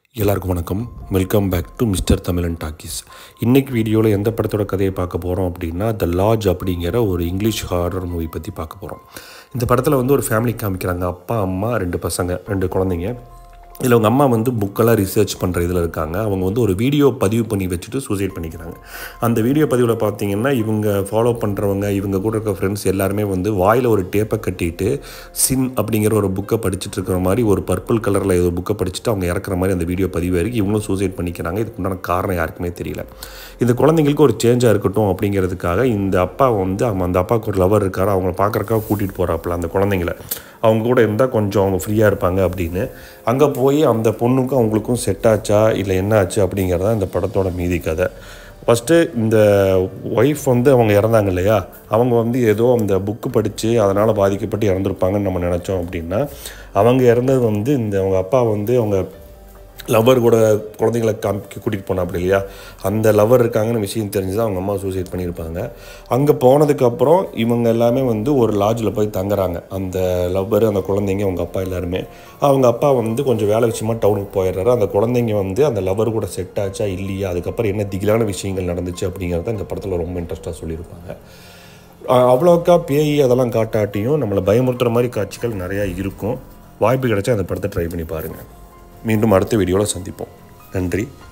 எல்லாருக்கும் வணக்கம் welcome back to mister Tamizhan talkies இன்னைக்கு வீடியோவில் எந்த படத்தோட கதையை பார்க்க போகிறோம் அப்படின்னா த லாட்ஜ் அப்படிங்கிற ஒரு இங்கிலீஷ் ஹாரர் மூவி பற்றி பார்க்க போகிறோம் இந்த படத்தில் வந்து ஒரு ஃபேமிலி காமிக்கிறாங்க அப்பா அம்மா ரெண்டு பசங்க ரெண்டு குழந்தைங்க இதில் அவங்க அம்மா வந்து புக்கெல்லாம் ரிசர்ச் பண்ணுற இதில் இருக்காங்க அவங்க வந்து ஒரு வீடியோ பதிவு பண்ணி வச்சுட்டு சூசைட் பண்ணிக்கிறாங்க அந்த வீடியோ பதிவில் பார்த்தீங்கன்னா இவங்க ஃபாலோ பண்ணுறவங்க இவங்க கூட இருக்க ஃப்ரெண்ட்ஸ் எல்லாருமே வந்து வாயில் ஒரு டேப்பை கட்டிட்டு சின் அப்படிங்கிற ஒரு புக்கை படிச்சுட்டு இருக்கிற மாதிரி ஒரு பர்பிள் கலரில் ஏதோ புக்கை படிச்சுட்டு அவங்க இறக்குற மாதிரி அந்த வீடியோ பதிவு வரைக்கும் இவங்களும் சூசைட் பண்ணிக்கிறாங்க இதுக்கு உண்டான காரணம் யாருக்குமே தெரியல இந்த குழந்தைங்களுக்கு ஒரு சேஞ்சாக இருக்கட்டும் அப்படிங்கிறதுக்காக இந்த அப்பா வந்து அவன் அந்த அப்பாவுக்கு ஒரு லவர் இருக்காரு அவங்கள பார்க்குறக்காக கூட்டிகிட்டு போகிறாப்புல அந்த குழந்தைங்கள அவங்க கூட இருந்தால் கொஞ்சம் அவங்க ஃப்ரீயாக இருப்பாங்க அப்படின்னு அங்கே போய் அந்த பொண்ணுக்கும் அவங்களுக்கும் செட் ஆச்சா இல்லை என்ன ஆச்சு அப்படிங்கிறதான் இந்த படத்தோட மீதி கதை ஃபஸ்ட்டு இந்த ஒய்ஃப் வந்து அவங்க இறந்தாங்க இல்லையா அவங்க வந்து ஏதோ அந்த புக்கு படித்து அதனால் பாதிக்கப்பட்டு இறந்துருப்பாங்கன்னு நம்ம நினச்சோம் அப்படின்னா அவங்க இறந்தது வந்து இந்த அவங்க அப்பா வந்து அவங்க லவர் கூட குழந்தைங்களை காமிக்க கூட்டிகிட்டு போனா அப்படி இல்லையா அந்த லவர் இருக்காங்கன்னு விஷயம் தெரிஞ்சு தான் அவங்க அம்மா சூசைட் பண்ணியிருப்பாங்க அங்கே போனதுக்கப்புறம் இவங்க எல்லாமே வந்து ஒரு லாட்ஜில் போய் தங்குறாங்க அந்த லவ்வர் அந்த குழந்தைங்க அவங்க அப்பா எல்லாருமே அவங்க அப்பா வந்து கொஞ்சம் வேலை விஷயமா டவுனுக்கு போயிடுறாரு அந்த குழந்தைங்க வந்து அந்த லவர் கூட செட் ஆச்சா இல்லையா அதுக்கப்புறம் என்ன திகிலான விஷயங்கள் நடந்துச்சு அப்படிங்கிறத இந்த படத்தில் ரொம்ப இன்ட்ரெஸ்ட்டாக சொல்லியிருப்பாங்க அஹ் அவ்வளோக்கா பேய் அதெல்லாம் காட்டாட்டியும் நம்மளை பயமுறுத்துகிற மாதிரி காட்சிகள் நிறையா இருக்கும் வாய்ப்பு கிடைச்சா அந்த படத்தை ட்ரை பண்ணி பாருங்கள் மீண்டும் அடுத்த வீடியோவில் சந்திப்போம் நன்றி